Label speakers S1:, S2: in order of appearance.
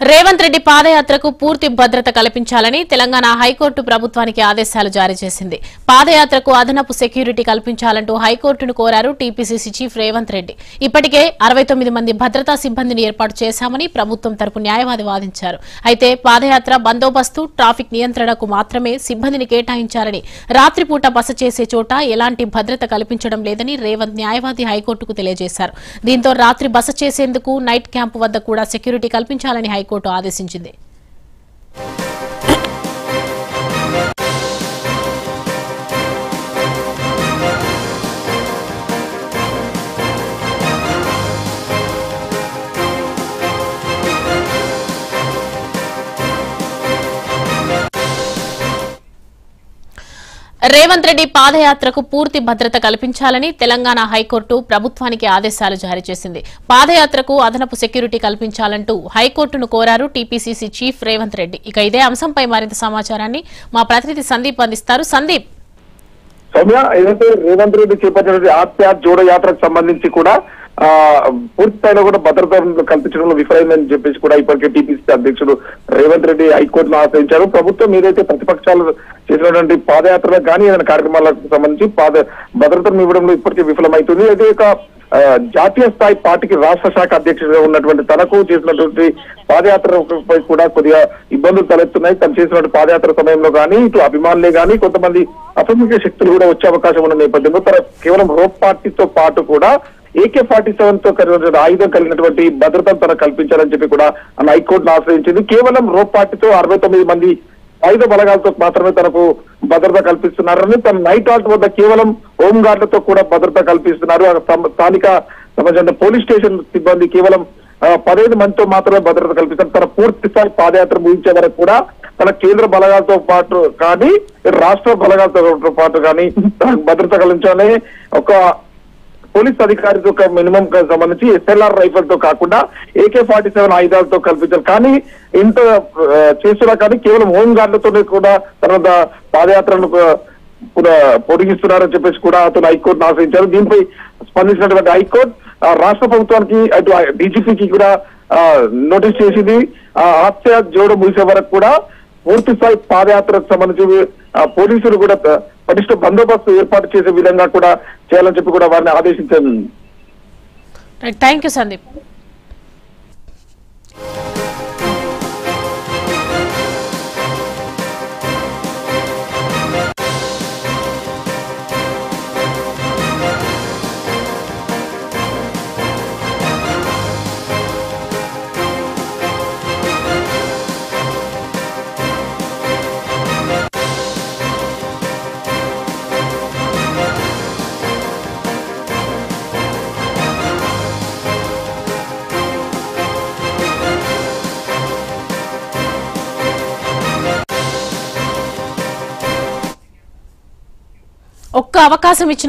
S1: రేవంత్ రెడ్డి పాదయాత్రకు పూర్తి భద్రత కల్పించాలని తెలంగాణ హైకోర్టు ప్రభుత్వానికి ఆదేశాలు జారీ చేసింది పాదయాత్రకు అదనపు సెక్యూరిటీ కల్పించాలంటూ హైకోర్టును కోరారు టీపీసీసీ చీఫ్ రేవంత్ రెడ్డి ఇప్పటికే అరవై తొమ్మిది మంది భద్రతా సిబ్బందిని ఏర్పాటు చేశామని ప్రభుత్వం తరపు న్యాయవాది వాదించారు అయితే పాదయాత్ర బందోబస్తు ట్రాఫిక్ నియంత్రణకు మాత్రమే సిబ్బందిని కేటాయించారని రాత్రిపూట బస చేసే చోట ఎలాంటి భద్రత కల్పించడం లేదని రేవంత్ న్యాయవాది హైకోర్టుకు తెలియజేశారు దీంతో రాత్రి బస చేసేందుకు నైట్ క్యాంపు వద్ద కూడా సెక్యూరిటీ కల్పించాలని హైకోర్టు ఆదేశించింది రేవంత్ రెడ్డి పాదయాత్రకు పూర్తి భద్రత కల్పించాలని తెలంగాణ హైకోర్టు ప్రభుత్వానికి ఆదేశాలు జారీ చేసింది పాదయాత్రకు అదనపు సెక్యూరిటీ కల్పించాలంటూ హైకోర్టును కోరారు టీపీసీసీ చీఫ్ రేవంత్ రెడ్డి ఇక ఇదే అంశంపై మరింత సమాచారాన్ని మా ప్రతినిధి సందీప్ అందిస్తారు సందీప్
S2: సౌమ్య ఏదైతే రేవంత్ రెడ్డి చేపట్టినటువంటి ఆత్మ జోడో యాత్రకు సంబంధించి కూడా ఆ పూర్తి స్థాయిలో కూడా భద్రత కల్పించడంలో విఫలమైందని చెప్పేసి కూడా ఇప్పటికే టీపీసీ అధ్యక్షుడు రేవంత్ రెడ్డి హైకోర్టును ఆశ్రయించారు ప్రభుత్వం ఏదైతే ప్రతిపక్షాలు చేసినటువంటి పాదయాత్రలకు కానీ ఏదైనా కార్యక్రమాలకు సంబంధించి పాద భద్రతను ఇవ్వడంలో ఇప్పటికే విఫలమవుతుంది అయితే ఒక ఆ, జాతీయ స్థాయి పార్టీకి రాష్ట్ర శాఖ అధ్యక్షుడిగా ఉన్నటువంటి తనకు చేసినటువంటి పాదయాత్రపై కూడా కొద్దిగా ఇబ్బందులు తలెత్తున్నాయి తను చేసినటువంటి పాదయాత్ర సమయంలో కానీ ఇటు అభిమానులే కానీ కొంతమంది అపరిమిత శక్తులు కూడా వచ్చే అవకాశం ఉన్న నేపథ్యంలో తన కేవలం రోప్ పార్టీతో పాటు కూడా ఏకే ఫార్టీ సెవెన్ తో కలిగినటువంటి ఆయుధం కలిగినటువంటి భద్రతను తనకు కల్పించాలని చెప్పి కూడా ఆయన హైకోర్టును ఆశ్రయించింది కేవలం రోప్ పార్టీతో అరవై తొమ్మిది మంది ఆయుధ బలగాలతో మాత్రమే తనకు భద్రత కల్పిస్తున్నారని తన నైట్ హాల్ట్ వద్ద కేవలం హోం గార్డులతో కూడా భద్రత కల్పిస్తున్నారు ఆ స్థం- స్థానిక సంబంధించిన పోలీస్ స్టేషన్ సిబ్బంది కేవలం ఆ, పదహైదు మందితో మాత్రమే భద్రత కల్పిస్తారు తన పూర్తి స్థాయి పాదయాత్ర ముగించే వరకు కూడా తన కేంద్ర బలగాలతో పాటు కానీ రాష్ట్ర బలగాలతో పాటు కానీ తనకు భద్రత కల్పించాలని ఒక పోలీస్ అధికారికి ఒక మినిమం కి సంబంధించి ఎస్ఎల్ఆర్ రైఫల్ తో కాకుండా ఏకే ఫార్టీ సెవెన్ ఆయుధాలతో కల్పించారు కానీ ఇంత ఆ, చేస్తున్నా కానీ కేవలం హోం గార్డులతోనే కూడా తర్వాత పాదయాత్రను ఆ, కూడా పొడిగిస్తున్నారని చెప్పేసి కూడా అతను హైకోర్టును ఆశ్రయించారు దీనిపై స్పందించినటువంటి హైకోర్టు ఆ, రాష్ట్ర ప్రభుత్వానికి అటు డీజీపీకి కూడా ఆ, నోటీస్ చేసింది ఆ హాస్య జోడు ముగిసే వరకు కూడా పూర్తి స్థాయి పాదయాత్రకు సంబంధించి ఆ, పోలీసులు కూడా ప- పటిష్ట బందోబస్తు ఏర్పాటు చేసే విధంగా కూడా చేయాలని చెప్పి కూడా వారిని ఆదేశించారు
S1: థ్యాంక్ యూ సందీప్ ఒక్క అవకాశం ఇచ్చిన